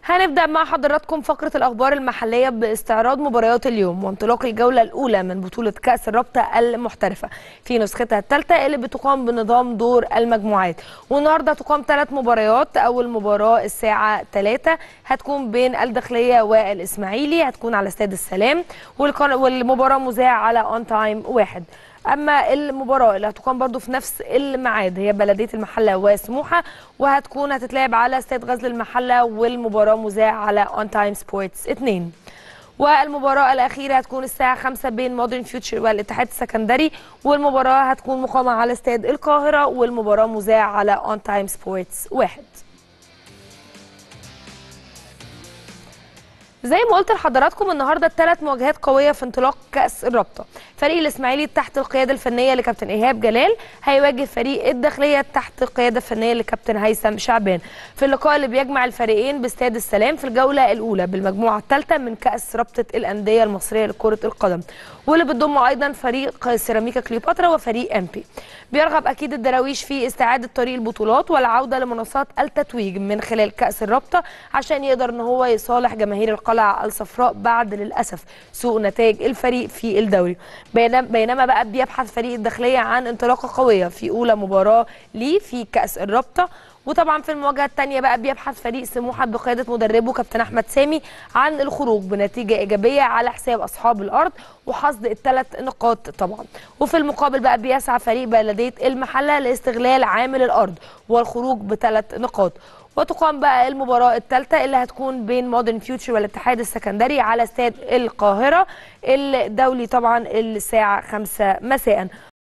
هنبدأ مع حضراتكم فقرة الأخبار المحلية باستعراض مباريات اليوم وانطلاق الجولة الأولى من بطولة كأس الرابطة المحترفة في نسختها الثالثة اللي بتقام بنظام دور المجموعات والنهاردة تقام ثلاث مباريات أول مباراة الساعة 3 هتكون بين الداخلية والإسماعيلي هتكون على استاد السلام والقن- والمباراة مذاعة على أون تايم واحد اما المباراه اللي هتقام برضو في نفس الميعاد هي بلديه المحله وسموحه وهتكون هتتلعب على استاد غزل المحله والمباراه مذاع على اون تايم سبورتس 2 والمباراة الأخيرة هتكون الساعة 5 بين مودرن فيوتشر والاتحاد السكندري والمباراة هتكون مقامة على استاد القاهرة والمباراة مذاع على اون تايم سبورتس 1 زي ما قلت لحضراتكم النهارده الثلاث مواجهات قويه في انطلاق كاس الرابطه فريق الاسماعيلي تحت القياده الفنيه لكابتن ايهاب جلال هيواجه فريق الداخليه تحت القياده الفنيه لكابتن هيثم شعبان في اللقاء اللي بيجمع الفريقين باستاد السلام في الجوله الاولى بالمجموعه الثالثه من كاس رابطه الانديه المصريه لكره القدم واللي بتضم ايضا فريق سيراميكا كليوباترا وفريق امبي بيرغب اكيد الدراويش في استعاده طريق البطولات والعوده لمنصات التتويج من خلال كاس الرابطه عشان يقدر ان هو يصالح جماهير القلعه الصفراء بعد للاسف سوء نتائج الفريق في الدوري بينما بينما بقى بيبحث فريق الداخليه عن انطلاقه قويه في اولى مباراه ليه في كاس الرابطه وطبعا في المواجهه الثانيه بقى بيبحث فريق سموحه بقياده مدربه كابتن احمد سامي عن الخروج بنتيجه ايجابيه على حساب اصحاب الارض وحصد الثلاث نقاط طبعا وفي المقابل بقى بيسعى فريق بلديه المحله لاستغلال عامل الارض والخروج بثلاث نقاط وتقام بقى المباراة الثالثة اللي هتكون بين مودرن فيوتشر والاتحاد السكندري على استاد القاهرة الدولي طبعا الساعة 5 مساء